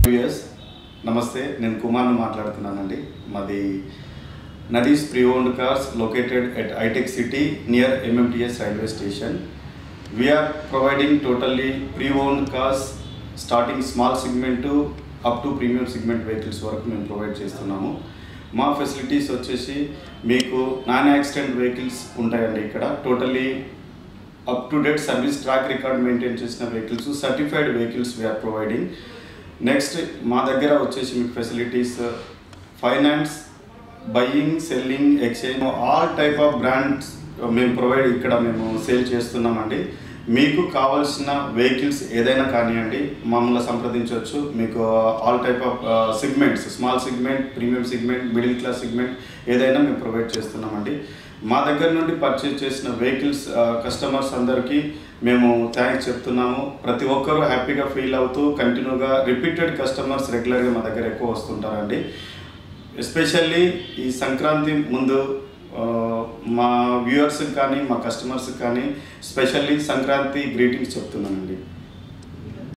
US నమస్తే నేను కుమార్ని మాట్లాడుతున్నానండి మాది Nadees pre owned cars located at Hitec City near MMTS railway station we are providing totally pre owned cars starting small segment up to premium segment vehicles వరకు మేము provide చేస్తున్నాము మా ఫెసిలిటీస్ వచ్చేసి మీకు నాన్ యాక్సిడెంట్ వెహికల్స్ ఉంటాయండి ఇక్కడ totally up to date service track record maintain చేసిన vehicles certified vehicles we are providing next మా దగ్గర వచ్చేసి మీకు facilities finance buying selling exchange all type of brands మేము ప్రొవైడ్ ఇక్కడ మేము సేల్ చేస్తున్నామండి మీకు కావాల్సిన వెహికల్స్ ఏదైనా కానివ్వండి మమ్మల్ని సంప్రదించవచ్చు మీకు all type of segments small segment premium segment middle class segment ఏదైనా మేము ప్రొవైడ్ చేస్తున్నామండి మా దగ్గర నుండి పర్చేజ్ చేసిన వెహికల్స్ కస్టమర్స్ అందరికీ మేము థ్యాంక్స్ చెప్తున్నాము ప్రతి ఒక్కరూ హ్యాపీగా ఫీల్ అవుతూ కంటిన్యూగా రిపీటెడ్ కస్టమర్స్ రెగ్యులర్గా మా దగ్గర ఎక్కువ వస్తుంటారండి ఎస్పెషల్లీ ఈ సంక్రాంతి ముందు ఆ, మా వ్యూవర్స్కి కానీ మా కస్టమర్స్కి కానీ స్పెషల్లీ సంక్రాంతి గ్రీటింగ్స్ చెప్తున్నానండి